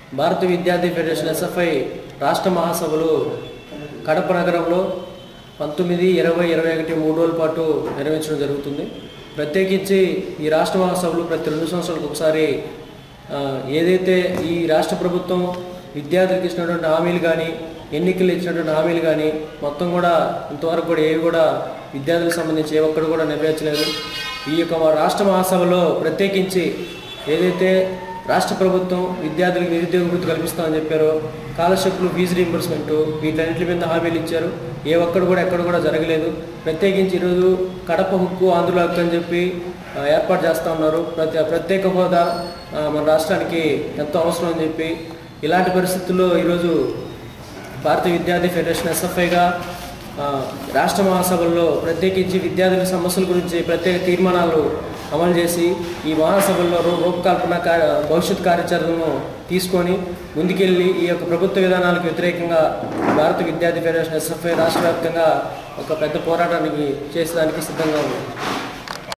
భారత విద్యార్థి federation SFI రాష్ట్ర మహాసభలు కడప నగరంలో పంతొమ్మిది ఇరవై ఇరవై ఒకటి మూడు రోజుల పాటు నిర్వహించడం జరుగుతుంది ప్రత్యేకించి ఈ రాష్ట్ర మహాసభలు ప్రతి రెండు సంవత్సరాలకు ఒకసారి ఆ, ఏదైతే ఈ రాష్ట్ర ప్రభుత్వం విద్యార్థులకు ఇచ్చినటువంటి హామీలు కానీ ఎన్నికలు ఇచ్చినటువంటి హామీలు కానీ మొత్తం కూడా ఇంతవరకు కూడా ఏవి కూడా విద్యార్థులకు సంబంధించి ఏ ఒక్కడు కూడా నెరవేర్చలేదు ఈ యొక్క మా రాష్ట్ర మహాసభలో ప్రత్యేకించి ఏదైతే రాష్ట్ర ప్రభుత్వం విద్యార్థులకు నిరుద్యోగ వృత్తి కల్పిస్తామని చెప్పారో స్కాలర్షిప్లు ఫీజు రీంబర్స్మెంట్ వీటన్నిటి మీద హామీలు ఇచ్చారు ఏ ఒక్కడు కూడా ఎక్కడ కూడా జరగలేదు ప్రత్యేకించి ఈరోజు కడప హక్కు ఆంధ్ర హక్కు అని చెప్పి ఆ, ఏర్పాటు చేస్తూ ఉన్నారు ప్రతి ప్రత్యేక హోదా ఆ, మన రాష్ట్రానికి ఎంతో అవసరం అని చెప్పి ఇలాంటి పరిస్థితుల్లో ఈరోజు భారతీయ విద్యార్థి ఫెడరేషన్ ఎస్ఎఫ్ఐగా ఆ, రాష్ట్ర మహాసభల్లో ప్రత్యేకించి విద్యార్థుల సమస్యల గురించి ప్రత్యేక తీర్మానాలు అమలు చేసి ఈ మహాసభల్లో రూ రూపకల్పన కార్య భవిష్యత్ కార్యాచరణను తీసుకొని ముందుకెళ్ళి ఈ యొక్క ప్రభుత్వ విధానాలకు వ్యతిరేకంగా భారత విద్యార్థి ఫెడరేషన్ ఎస్ఎఫ్ఐ రాష్ట్ర వ్యాప్తంగా ఒక పెద్ద పోరాటానికి చేసేదానికి సిద్ధంగా ఉంది